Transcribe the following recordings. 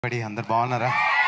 బడి అందరు బాగున్నారా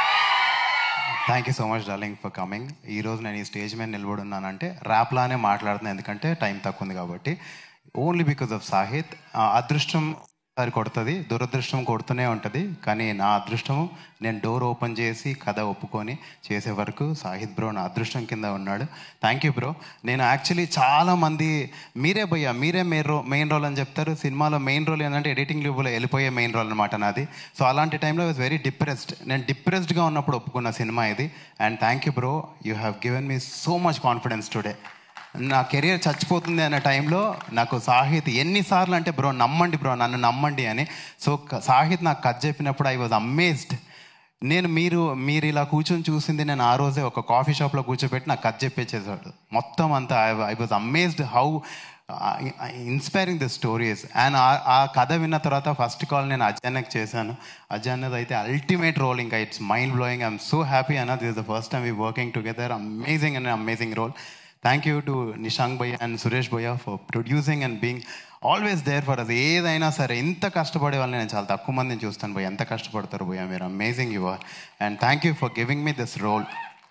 thank you so much darling for coming ఈరోజు నేను ఈ స్టేజ్ మీద నిలబడున్నానంటే ర్యాప్లానే మాట్లాడుతున్నాను ఎందుకంటే టైం తక్కువ ఉంది కాబట్టి ఓన్లీ బికాస్ ఆఫ్ సాహిత్ ఆ, అదృష్టం సారి కొడుతుంది దురదృష్టం కొడుతూనే ఉంటుంది కానీ నా అదృష్టము నేను డోర్ ఓపెన్ చేసి కథ ఒప్పుకొని చేసే వరకు సాహిత్ బ్రో నా అదృష్టం కింద ఉన్నాడు థ్యాంక్ యూ బ్రో నేను యాక్చువల్లీ చాలా మంది మీరే భయ్యా మీరే మెయిన్ రో మెయిన్ రోల్ అని చెప్తారు సినిమాలో మెయిన్ రోల్ ఏంటంటే ఎడిటింగ్ లివ్లో వెళ్ళిపోయే మెయిన్ రోల్ అనమాట నాది సో అలాంటి టైంలో వాజ్ వెరీ డిప్రెస్డ్ నేను డిప్రెస్డ్గా ఉన్నప్పుడు ఒప్పుకున్న సినిమా ఇది and thank you bro you have given me so much confidence today నా కెరియర్ చచ్చిపోతుంది అనే టైంలో నాకు సాహిత్ ఎన్నిసార్లు అంటే బ్రో నమ్మండి బ్రో నన్ను నమ్మండి అని సో క- సాహిత్ నాకు కథ చెప్పినప్పుడు ఐ వాజ్ అమేజ్డ్ నేను మీరు మీరు ఇలా కూర్చొని చూసింది నేను ఆ రోజే ఒక కాఫీ షాప్లో కూర్చోబెట్టి నాకు కథ చెప్పేసేసాడు మొత్తం అంతా I was amazed how inspiring the stories and ఆ కథ విన్న తర్వాత ఫస్ట్ కాల్ నేను అజానక్ చేశాను అజానద్ అయితే అల్టిమేట్ రోల్ ఇంకా it's mind blowing I'm so happy అన్న this the first time we working together amazing and amazing role thank you to Nishank bhaiya and Suresh bhaiya for producing and being always there for us ఏదైనా సరే ఇంత కష్టపడే వాళ్ళని నేను చాలా తక్కువ మందిని చూస్తాను భయ్య ఎంత కష్టపడతారు భయ్య మీరు amazing you are and thank you for giving me this role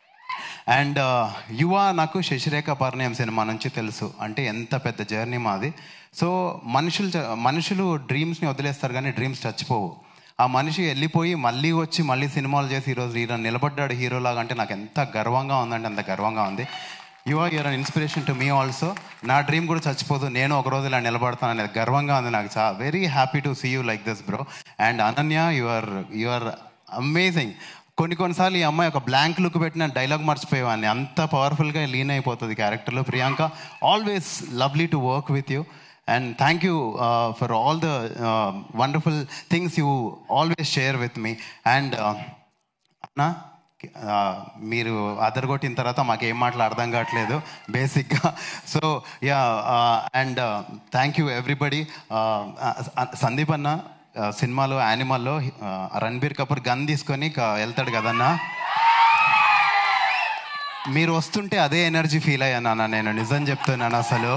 and యువ నాకు శశిరేఖ పరిణయం సినిమా నుంచి తెలుసు అంటే ఎంత పెద్ద జర్నీ మాది సో మనుషులు చ- మనుషులు డ్రీమ్స్ని వదిలేస్తారు కానీ డ్రీమ్స్ చచ్చిపోవు ఆ మనిషి వెళ్ళిపోయి మళ్ళీ వచ్చి మళ్ళీ సినిమాలు చేసి ఈరోజు హీరో నిలబడ్డాడు హీరోలాగా అంటే నాకు ఎంత గర్వంగా ఉందంటే అంత గర్వంగా ఉంది you are your an inspiration to me also నా డ్రీమ్ కూడా చచ్చిపోదు నేను ఒక రోజు ఇలా నిలబడతాను అనేది గర్వంగా ఉంది నాకు చా very happy to see you like this bro and Ananya you are you are amazing కొన్ని కొన్నిసార్లు ఈ అమ్మాయి ఒక బ్లాంక్ లుక్ పెట్టిన డైలాగ్ మర్చిపోయేవాడిని అంత పవర్ఫుల్గా లీన్ అయిపోతుంది క్యారెక్టర్లో Priyanka always lovely to work with you and thank you for all the wonderful things you always share with me and అన్నా ఆ, మీరు అదరగొట్టిన తర్వాత మాకు ఏం మాటలు అర్థం కావట్లేదు బేసిక్గా so ya and thank you everybody Sandeep అన్న ఆ, సినిమాలో యానిమల్లో ఆ, రణబీర్ కపూర్ గన్ తీసుకొని క- వెళ్తాడు కదన్నా మీరు వస్తుంటే అదే ఎనర్జీ ఫీల్ అయ్యాను అన్న నేను నిజం చెప్తున్నాను అసలు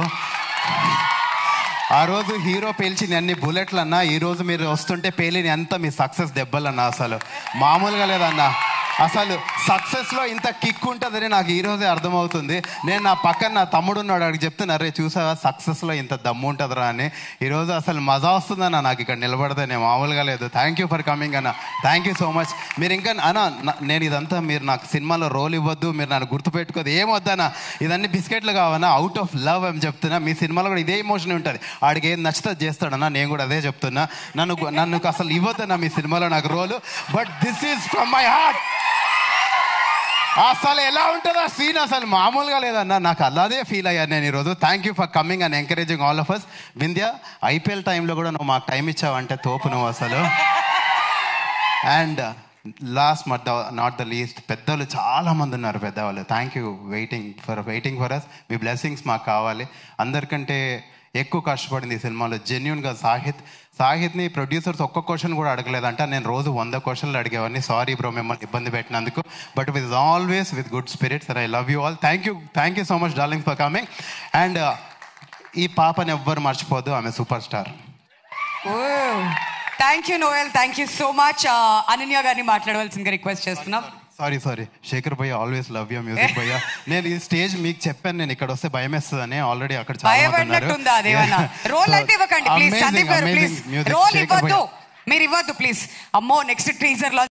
ఆ రోజు హీరో పేల్చిన అన్ని బుల్లెట్లు అన్నా ఈ రోజు మీరు వస్తుంటే పేలిన ఎంత మీ సక్సెస్ దెబ్బలన్నా అసలు మామూలుగా లేదన్నా అసలు సక్సెస్లో ఇంత కిక్ ఉంటుందని నాకు ఈ రోజే అర్థమవుతుంది నేను నా పక్కన నా తమ్ముడు ఉన్నాడు అడిగి చెప్తున్నా రే చూసావా సక్సెస్లో ఇంత దమ్ము ఉంటుందిరా అని ఈరోజు అసలు మజా వస్తుందన్న నాకు ఇక్కడ నిలబడితేనే మామూలుగా లేదు థ్యాంక్ యూ ఫర్ కమింగ్ అన్న థ్యాంక్ యూ సో మచ్ మీరు ఇంకా అన్న నా- నేను ఇదంతా మీరు నాకు సినిమాలో రోల్ ఇవ్వద్దు మీరు నన్ను గుర్తుపెట్టుకోదు ఏం వద్దన్నా ఇదన్నీ బిస్కెట్లు కావన్నా అవుట్ ఆఫ్ లవ్ అని చెప్తున్నా మీ సినిమాలో కూడా ఇదే ఎమోషన్ ఉంటుంది ఆడికి ఏం నచ్చితే చేస్తాడన్నా నేను కూడా అదే చెప్తున్నా నన్ను నన్ను అసలు ఇవ్వద్దన్నా మీ సినిమాలో నాకు role but this is from my heart అసలు ఎలా ఉంటుంది ఆ సీన్ అసలు మామూలుగా లేదన్న నాకు అలాగే ఫీల్ అయ్యాను నేను ఈరోజు thank you for coming and encouraging all of us Vindhya IPL టైంలో కూడా నువ్వు మాకు టైం ఇచ్చావంటే తోపు నువ్వు అసలు and last but not the least పెద్దలు చాలా మంది ఉన్నారు పెద్దవాళ్ళు thank you waiting for waiting for us మీ బ్లెస్సింగ్స్ మాకు కావాలి అందరికంటే ఎక్కువ కష్టపడింది ఈ సినిమాలో జెన్యున్గా సాహిత్ సాహిత్ని ప్రొడ్యూసర్స్ ఒక్క క్వశ్చన్ కూడా అడగలేదంట నేను రోజు వంద క్వశ్చన్లు అడిగేవాడిని సారీ బ్రో మిమ్మల్ని ఇబ్బంది పెట్టినందుకు but with always with good spirits and I love you all thank you thank you so much darling for coming and ఈ పాపని ఎవ్వరు మర్చిపోదు ఆమె super star thank you Noel thank you so much Ananya గారిని మాట్లాడవలసిందిగా రిక్వెస్ట్ చేస్తున్నాం sorry sorry Shekhar భయ్య always love you music భయ్య నేను ఈ స్టేజ్ మీకు చెప్పాను నేను ఇక్కడ వస్తే భయం వేస్తుందని ఆల్రెడీ అక్కడ చాలా మంది ఉన్నారు. భయపడినట్టుందా అదేమన్నా రోల్ So, అయితే ఇవ్వకండి ప్లీజ్ amazing, సందీప్ గారు amazing please music, role Shekhar ఇవ్వద్దు భయ్య. మీరు ఇవ్వద్దు ప్లీజ్ అమ్మో నెక్స్ట్ టీజర్ లో